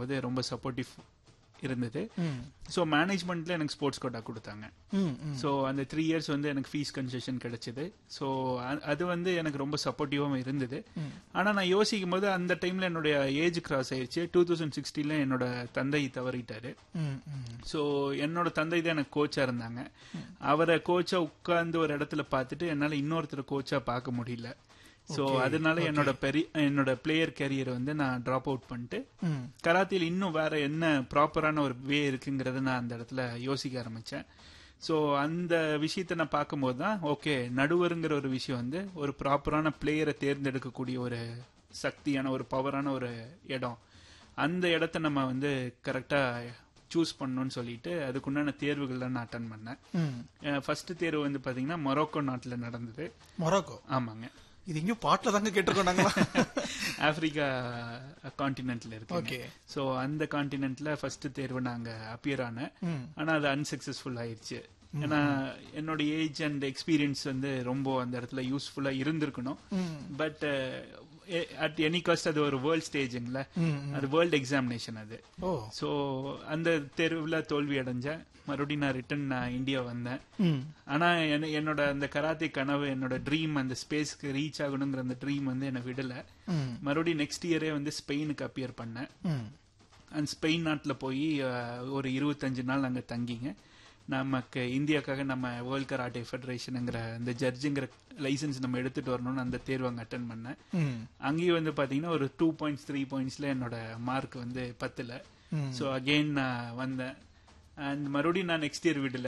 பார்க்கும்போது ரொம்ப சப்போர்ட்டிவ் இருந்தது ம். ஸோ மேனேஜ்மெண்ட்ல எனக்கு ஸ்போர்ட்ஸ் கோட்டா கொடுத்தாங்க ம், ம். ஸோ அந்த த்ரீ இயர்ஸ் வந்து எனக்கு ஃபீஸ் கன்செஷன் கிடைச்சது ஸோ அது வந்து எனக்கு ரொம்ப சப்போர்ட்டிவாகவும் இருந்தது ஆனால் நான் யோசிக்கும் போது அந்த டைம்ல என்னுடைய ஏஜ் கிராஸ் ஆயிடுச்சு டூ தௌசண்ட் சிக்ஸ்டீன்ல என்னோட தந்தை தவறிட்டாரு ம், ம். ஸோ என்னோட தந்தை தான் எனக்கு கோச்சா இருந்தாங்க அவரை கோச்சா உட்கார்ந்து ஒரு இடத்துல பார்த்துட்டு என்னால் இன்னொருத்தர் கோச்சா பார்க்க முடியல ஸோ அதனால என்னோட பெரிய என்னோட பிளேயர் கேரியர் வந்து நான் ட்ராப் அவுட் பண்ணிட்டு ம். கராத்தியில் இன்னும் வேற என்ன ப்ராப்பரான ஒரு வே இருக்குங்கிறத நான் அந்த இடத்துல யோசிக்க ஆரம்பிச்சேன் ஸோ அந்த விஷயத்தை நான் பார்க்கும்போது தான் ஓகே நடுவருங்கிற ஒரு விஷயம் வந்து ஒரு ப்ராப்பரான பிளேயரை தேர்ந்தெடுக்கக்கூடிய ஒரு சக்தியான ஒரு பவரான ஒரு இடம் அந்த இடத்த நம்ம வந்து கரெக்டாக சூஸ் பண்ணணும்னு சொல்லிட்டு அதுக்குண்டான தேர்வுகள்லாம் நான் அட்டன் பண்ணேன் ம். ஃபர்ஸ்ட் தேர்வு வந்து பாத்தீங்கன்னா மொரோக்கோ நாட்டில் நடந்தது மொராக்கோ ஆமாங்க இது எங்கேயும் பாட்டுல தாங்க கேட்டிருக்கோம் நாங்களா ஆப்பிரிக்கா காண்டினென்ட்ல இருக்கு ஓகே ஸோ அந்த காண்டினென்ட்ல ஃபர்ஸ்ட் தேர்வு நாங்க அப்பியர் ஆனேன் ம். ஆனா அது அன்சக்சஸ்ஃபுல் ஆயிருச்சு ஏன்னா என்னோட ஏஜ் அண்ட் எக்ஸ்பீரியன்ஸ் வந்து ரொம்ப அந்த இடத்துல யூஸ்ஃபுல்லா இருந்திருக்கணும் ம். பட் அட் எனி காஸ்ட் அது ஒரு வேர்ல்ட் ஸ்டேஜுங்கள ம், அது வேர்ல்ட் எக்ஸாமினேஷன் அது ஓ ஸோ அந்த தேர்வுல தோல்வி அடைஞ்சேன் மறுபடியும் நான் ரிட்டர்ன் நான் இந்தியா வந்தேன் ம். ஆனா என்ன- என்னோட அந்த கராத்தே கனவு என்னோட ட்ரீம் அந்த ஸ்பேஸ்க்கு ரீச் ஆகணுங்கிற அந்த ட்ரீம் வந்து என்னை விடல ம். மறுபடியும் நெக்ஸ்ட் இயரே வந்து ஸ்பெயினுக்கு அப்பியர் பண்ணேன் ம். அந்த ஸ்பெயின் நாட்டில் போய் அஹ், ஒரு இருபத்தஞ்சு நாள் அங்கே தங்கிங்க நமக்கு இந்தியாக்காக நம்ம வேர்ல்ட் கராட்டே ஃபெடரேஷனுங்கிற அந்த ஜட்ஜுங்கிற லைசன்ஸ் நம்ம எடுத்துட்டு வரணும்னு அந்த தேர்வு அங்கே அட்டன் பண்ணேன் ம். அங்கேயும் வந்து பார்த்தீங்கன்னா ஒரு டூ பாயிண்ட்ஸ் த்ரீ பாயிண்ட்ஸில் என்னோட மார்க் வந்து பத்தில் ம். ஸோ அகெயின் நான் வந்தேன் அண்ட் மறுபடியும் நான் நெக்ஸ்ட் இயர் விடல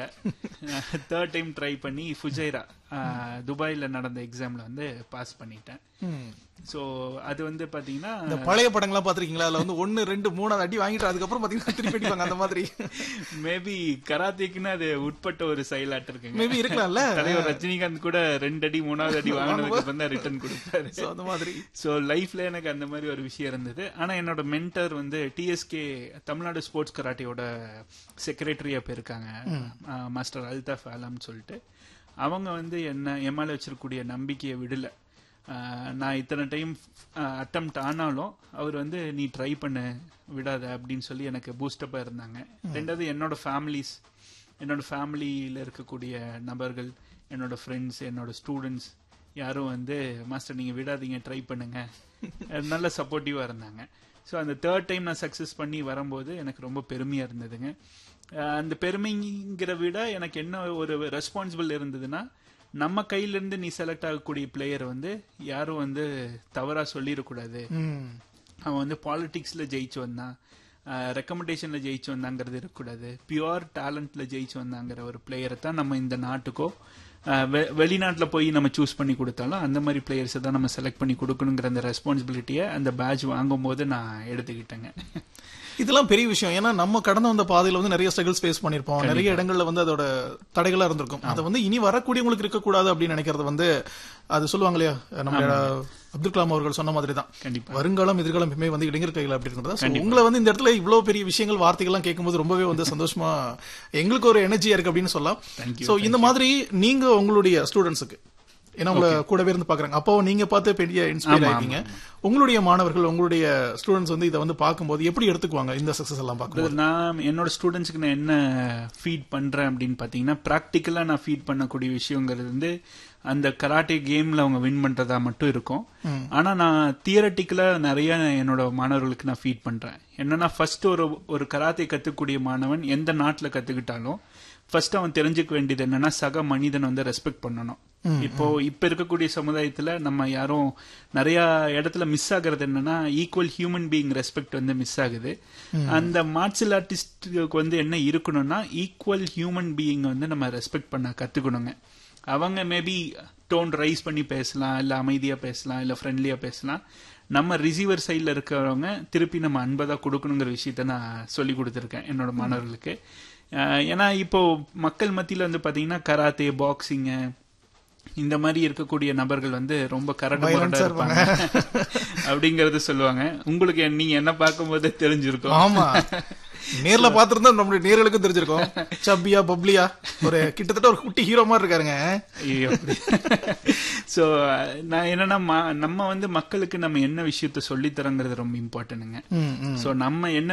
தேர்ட் டைம் ட்ரை பண்ணி ஃபுஜைரா துபாயில் நடந்த எக்ஸாமில் வந்து பாஸ் பண்ணிட்டேன் ம். ஸோ அது வந்து பார்த்தீங்கன்னா இந்த பழைய படங்கள்லாம் பாத்திருக்கீங்களா அதுல வந்து ஒன்னு ரெண்டு மூணாவது அடி வாங்கிட்டு அதுக்கப்புறம் பாத்தீங்கன்னா திருப்பி அடிப்பாங்க அந்த மாதிரி மேபி கராத்தேக்குன்னு அது உட்பட்ட ஒரு செயலாட்டு இருக்குங்க மேபி இருக்கலாம்ல தலைவர் ரஜினிகாந்த் கூட ரெண்டு அடி மூணாவது அடி வாங்கினதுக்கு அப்புறம் தான் ரிட்டர்ன் கொடுத்தாரு So, அந்த மாதிரி ஸோ லைஃப்ல எனக்கு அந்த மாதிரி ஒரு விஷயம் இருந்தது ஆனா என்னோட மென்டர் வந்து டிஎஸ்கே தமிழ்நாடு ஸ்போர்ட்ஸ் கராட்டியோட செக்ரட்டரியா போயிருக்காங்க மாஸ்டர் அல்தாஃப் ஆலம்னு சொல்லிட்டு அவங்க வந்து என்ன என் மேல வச்சிருக்கக்கூடிய நம்பிக்கையை விடல ஆஹ் நான் இத்தனை டைம் அட்டம்ப்ட் ஆனாலும் அவர் வந்து நீ ட்ரை பண்ணு விடாத அப்படின்னு சொல்லி எனக்கு பூஸ்டப்பா இருந்தாங்க ரெண்டாவது என்னோட ஃபேமிலிஸ் என்னோட ஃபேமிலியில இருக்கக்கூடிய நபர்கள் என்னோட ஃப்ரெண்ட்ஸ் என்னோட ஸ்டூடெண்ட்ஸ் யாரும் வந்து மாஸ்டர் நீங்க விடாதீங்க ட்ரை பண்ணுங்க அஹ் நல்ல சப்போர்ட்டிவா இருந்தாங்க ஸோ அந்த தேர்ட் டைம் நான் சக்ஸஸ் பண்ணி வரும்போது எனக்கு ரொம்ப பெருமையா இருந்ததுங்க அஹ் அந்த பெருமைங்கிற விட எனக்கு என்ன ஒரு ரெஸ்பான்சிபிள் இருந்ததுன்னா நம்ம கையில இருந்து நீ செலக்ட் ஆகக்கூடிய பிளேயர் வந்து யாரும் வந்து தவறா சொல்லிடக்கூடாது ம். அவன் வந்து பாலிடிக்ஸ்ல ஜெயிச்சு வந்தான் ரெக்கமெண்டேஷன்ல ஜெயிச்சு வந்தாங்கிறது இருக்கக்கூடாது பியூர் டேலண்ட்ல ஜெயிச்சு வந்தாங்கிற ஒரு பிளேயரை தான் நம்ம இந்த நாட்டுக்கோ அஹ், வெ- வெளிநாட்டுல போய் நம்ம சூஸ் பண்ணி கொடுத்தாலும் அந்த மாதிரி பிளேயர்ஸை தான் நம்ம செலக்ட் பண்ணி கொடுக்கணுங்கிற அந்த ரெஸ்பான்சிபிலிட்டியை அந்த பேட்ச் வாங்கும்போது நான் எடுத்துக்கிட்டேங்க இதெல்லாம் பெரிய விஷயம் ஏன்னா நம்ம கடந்து வந்த பாதையில வந்து நிறைய ஸ்ட்ரகிள்ஸ் ஃபேஸ் பண்ணிருப்போம் நிறைய இடங்கள்ல வந்து அதோட தடைகளா இருந்திருக்கும் அதை வந்து இனி வரக்கூடியவங்களுக்கு இருக்கக்கூடாது அப்படின்னு நினைக்கிறது வந்து அது சொல்லுவாங்க இல்லையா நம்ம அப்துல் கலாம் அவர்கள் சொன்ன மாதிரி தான் கண்டிப்பா வருங்காலம் எதிர்காலம் எப்பவுமே வந்து இளைஞர் கையில் அப்படி இருக்கிறதா So, உங்களை வந்து இந்த இடத்துல இவ்வளவு பெரிய விஷயங்கள் வார்த்தைகள்லாம் கேட்கும்போது ரொம்பவே வந்து சந்தோஷமா எங்களுக்கு ஒரு எனர்ஜியா இருக்கு அப்படின்னு சொல்லலாம் Thank you, சோ இந்த மாதிரி நீங்க உங்களுடைய ஸ்டூடெண்ட்ஸுக்கு ஏன்னா உங்களை கூடவே இருந்து பாக்குறாங்க அப்போ நீங்க பார்த்து பெரிய இன்ஸ்பயர் ஆமா, ஆயிருக்கீங்க உங்களுடைய மாணவர்கள் உங்களுடைய ஸ்டூடெண்ட்ஸ் வந்து இதை வந்து பார்க்கும்போது எப்படி எடுத்துக்குவாங்க இந்த சக்சஸ் எல்லாம் பார்க்கும்போது நான் என்னோட ஸ்டூடெண்ட்ஸ்க்கு நான் என்ன ஃபீட் பண்றேன் அப்படின்னு பாத்தீங்கன்னா ப்ராக்டிக்கலா நான் ஃபீட் பண்ணக்கூடிய விஷயங்கிறது வந்து அந்த கராட்டே கேம்ல அவங்க வின் பண்றதா மட்டும் இருக்கும் ஆனா நான் தியரட்டிக்கலா நிறைய என்னோட மாணவர்களுக்கு நான் ஃபீட் பண்றேன் என்னன்னா ஃபர்ஸ்ட் ஒரு ஒரு கராத்தே கத்துக்கூடிய மாணவன் எந்த நாட்டுல கத்துக்கிட்டாலும் ஃபர்ஸ்ட் அவன் தெரிஞ்சுக்க வேண்டியது என்னன்னா சக மனிதன் வந்து ரெஸ்பெக்ட் பண்ணணும் இப்போ இப்ப இருக்கக்கூடிய சமுதாயத்துல நம்ம யாரும் நிறைய இடத்துல மிஸ் ஆகுறது என்னன்னா ஈக்குவல் ஹியூமன் பீயிங் ரெஸ்பெக்ட் வந்து மிஸ் ஆகுது அந்த மார்ஷல் ஆர்டிஸ்டுக்கு வந்து என்ன இருக்கணும்னா ஈக்குவல் ஹியூமன் பீயிங் வந்து நம்ம ரெஸ்பெக்ட் பண்ண கத்துக்கணுங்க அவங்க மேபி டோன் ரைஸ் பண்ணி பேசலாம் இல்ல அமைதியா பேசலாம் இல்ல ஃப்ரெண்ட்லியா பேசலாம் நம்ம ரிசீவர் சைட்ல இருக்கிறவங்க திருப்பி நம்ம அன்பை தான் கொடுக்கணுங்கிற விஷயத்த நான் சொல்லி கொடுத்துருக்கேன் என்னோட மாணவர்களுக்கு அஹ் ஏன்னா இப்போ மக்கள் மத்தியில வந்து பாத்தீங்கன்னா கராத்தே பாக்ஸிங்கு இந்த மாதிரி இருக்கக்கூடிய நபர்கள் வந்து ரொம்ப கரடு முரடா Violence-ஆ இருப்பாங்க அப்படிங்கறது சொல்லுவாங்க உங்களுக்கு என்- நீங்க என்ன பார்க்கும்போதே தெரிஞ்சிருக்கும் ஆமா நேர்ல பாத்திருந்தா நம்மளுடைய நேர்களுக்கும் தெரிஞ்சிருக்கும் சப்பியா பப்ளியா ஒரு கிட்டத்தட்ட ஒரு குட்டி ஹீரோ மாதிரி இருக்காருங்க ஐயோ சோ நான் என்னன்னா ம- நம்ம வந்து மக்களுக்கு நம்ம என்ன விஷயத்த சொல்லித் தரோங்கிறது ரொம்ப இம்பார்ட்டன்ட்டுங்க ம், ம். சோ நம்ம என்ன